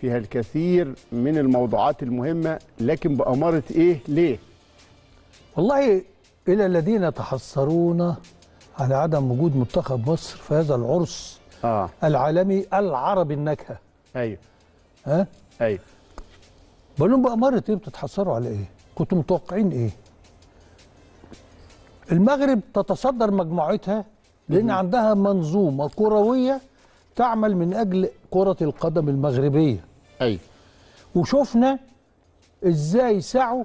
فيها الكثير من الموضوعات المهمه لكن باماره ايه ليه والله الى الذين يتحسرون على عدم وجود منتخب مصر في هذا العرس اه العالمي العربي النكهه ايوه ها ايوه بقول لهم بأمارة ايه بتتحسروا على ايه؟ كنتوا متوقعين ايه؟ المغرب تتصدر مجموعتها لان عندها منظومه كرويه تعمل من اجل كره القدم المغربيه ايوه وشفنا ازاي سعوا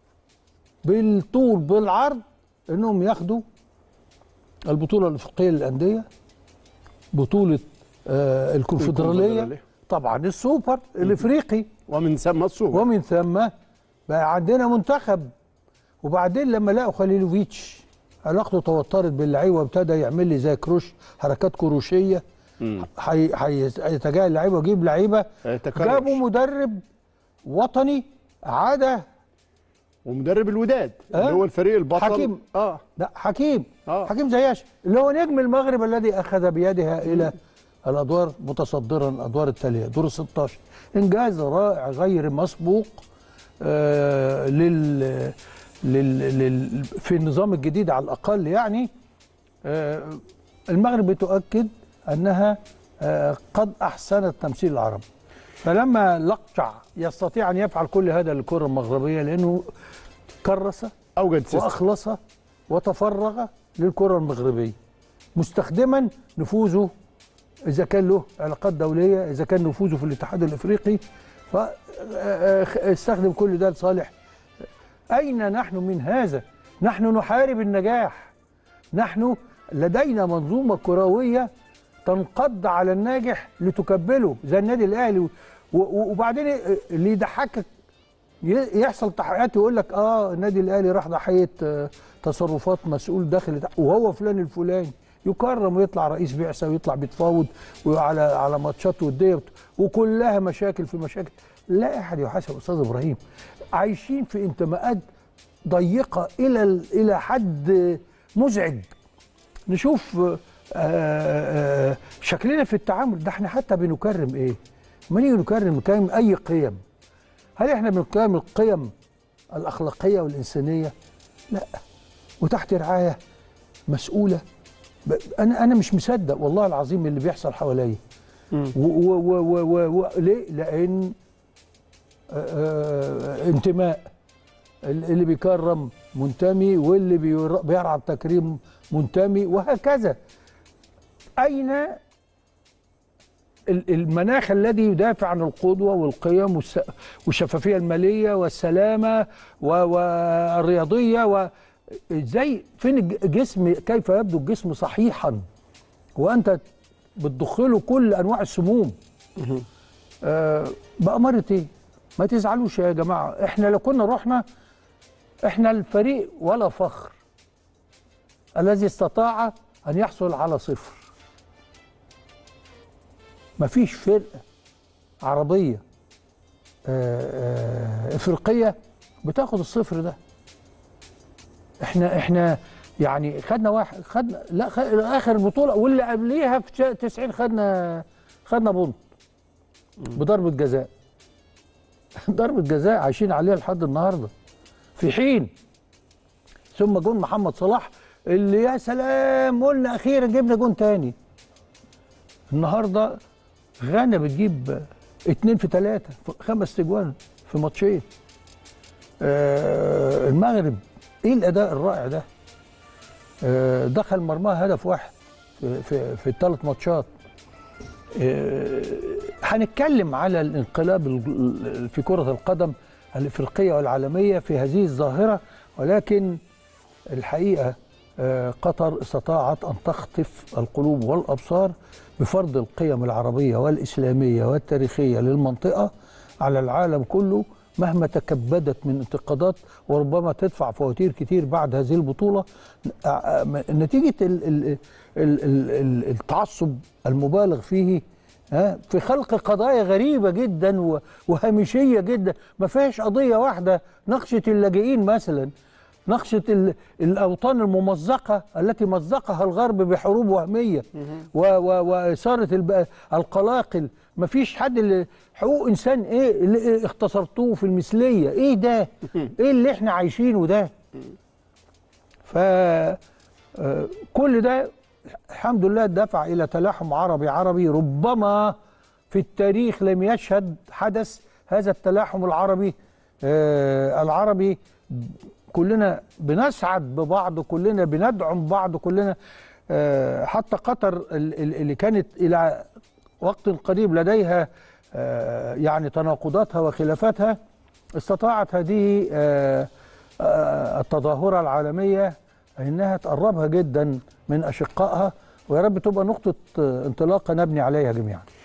بالطول بالعرض انهم ياخدوا البطوله الافريقيه للانديه بطوله آه الكونفدراليه الكونفدرالية. طبعا السوبر الافريقي ومن ثم الصور ومن ثم بقى عندنا منتخب وبعدين لما لقوا خليلوفيتش علاقته توترت باللعيبه وابتدى يعمل لي زي كروش حركات كروشيه مم. حي- هيتجاهل اللعيبه ويجيب لعيبه هيتكرش. جابوا مدرب وطني عاده ومدرب الوداد آه. اللي هو الفريق البطل حكيم. اه لا حكيم آه. حكيم زياش اللي هو نجم المغرب الذي اخذ بيدها الى الادوار متصدرا الادوار التاليه دور 16 انجاز رائع غير مسبوق آه لل لل, لل في النظام الجديد على الاقل يعني آه المغرب بتؤكد انها آه قد احسنت تمثيل العرب فلما لقشع يستطيع ان يفعل كل هذا للكره المغربيه لانه كرس اوجد سيستم واخلص وتفرغ للكره المغربيه مستخدما نفوذه اذا كان له علاقات دوليه اذا كان نفوذه في الاتحاد الافريقي فاستخدم كل ده لصالح اين نحن من هذا نحن نحارب النجاح نحن لدينا منظومه كرويه تنقض على الناجح لتكبله زي النادي الاهلي و- و- وبعدين اللي يضحكك ي- يحصل تحقيقات يقول لك اه النادي الاهلي راح ضحيه آه، تصرفات مسؤول داخل وهو فلان الفلاني يكرم ويطلع رئيس بعثه ويطلع بيتفاوض وعلى على ماتشات وديه وبت- وكلها مشاكل في مشاكل لا احد يحاسب استاذ ابراهيم عايشين في انتماءات ضيقه الى ال- الى حد مزعج نشوف آه، آه، شكلنا في التعامل ده احنا حتى بنكرم ايه؟ ما نيجي نكرم نكرم اي قيم هل احنا بنكرم القيم الاخلاقيه والانسانيه؟ لا وتحت رعايه مسؤوله ب- انا انا مش مصدق والله العظيم اللي بيحصل حواليا و- و- و- و- و- و- ليه؟ لان آه، آه، انتماء ال- اللي بيكرم منتمي واللي بير- بيرعى التكريم منتمي وهكذا أين ال- المناخ الذي يدافع عن القدوة والقيم والس- والشفافية المالية والسلامة و- والرياضية و ازاي فين الج- الجسم كيف يبدو الجسم صحيحا وانت بتدخله كل انواع السموم آه بأمارة ايه ما تزعلوش يا جماعة احنا لو كنا رحنا احنا الفريق ولا فخر الذي استطاع ان يحصل على صفر مفيش فرقه عربيه آه، آه، افريقيه بتاخد الصفر ده احنا احنا يعني خدنا واحد خدنا لا خ... اخر البطوله واللي قبليها في شا- 90 خدنا خدنا بونت بضربه جزاء ضربه جزاء عايشين عليها لحد النهارده في حين ثم جون محمد صلاح اللي يا سلام قلنا اخيرا جبنا جون تاني النهارده غانا بتجيب اتنين في ثلاثة خمس تجوان في ماتشين آه المغرب ايه الاداء الرائع ده آه دخل مرماها هدف واحد في في, في الثلاث ماتشات آه، هنتكلم على الانقلاب ال- في كرة القدم الإفريقية والعالمية في هذه الظاهرة ولكن الحقيقة آه، قطر استطاعت أن تخطف القلوب والأبصار بفرض القيم العربية والإسلامية والتاريخية للمنطقة على العالم كله مهما تكبدت من انتقادات وربما تدفع فواتير كتير بعد هذه البطولة آه، آه، نتيجة ال- ال- ال- ال- ال- التعصب المبالغ فيه ها في خلق قضايا غريبة جدا و- وهامشية جدا ما فيهاش قضية واحدة نقشة اللاجئين مثلا نقشه ال- الاوطان الممزقه التي مزقها الغرب بحروب وهميه و- و- واثاره الب- القلاقل ما فيش حد اللي حقوق انسان ايه اللي اختصرتوه في المثليه ايه ده ايه اللي احنا عايشينه ده ف آه، كل ده الحمد لله دفع الى تلاحم عربي عربي ربما في التاريخ لم يشهد حدث هذا التلاحم العربي آه، العربي كلنا بنسعد ببعض كلنا بندعم بعض كلنا آه، حتى قطر ال- ال- اللي كانت الى وقت قريب لديها آه، يعني تناقضاتها وخلافاتها استطاعت هذه آه، آه، التظاهرة العالمية انها تقربها جدا من اشقائها ويا رب تبقى نقطة آه، انطلاقة نبني عليها جميعا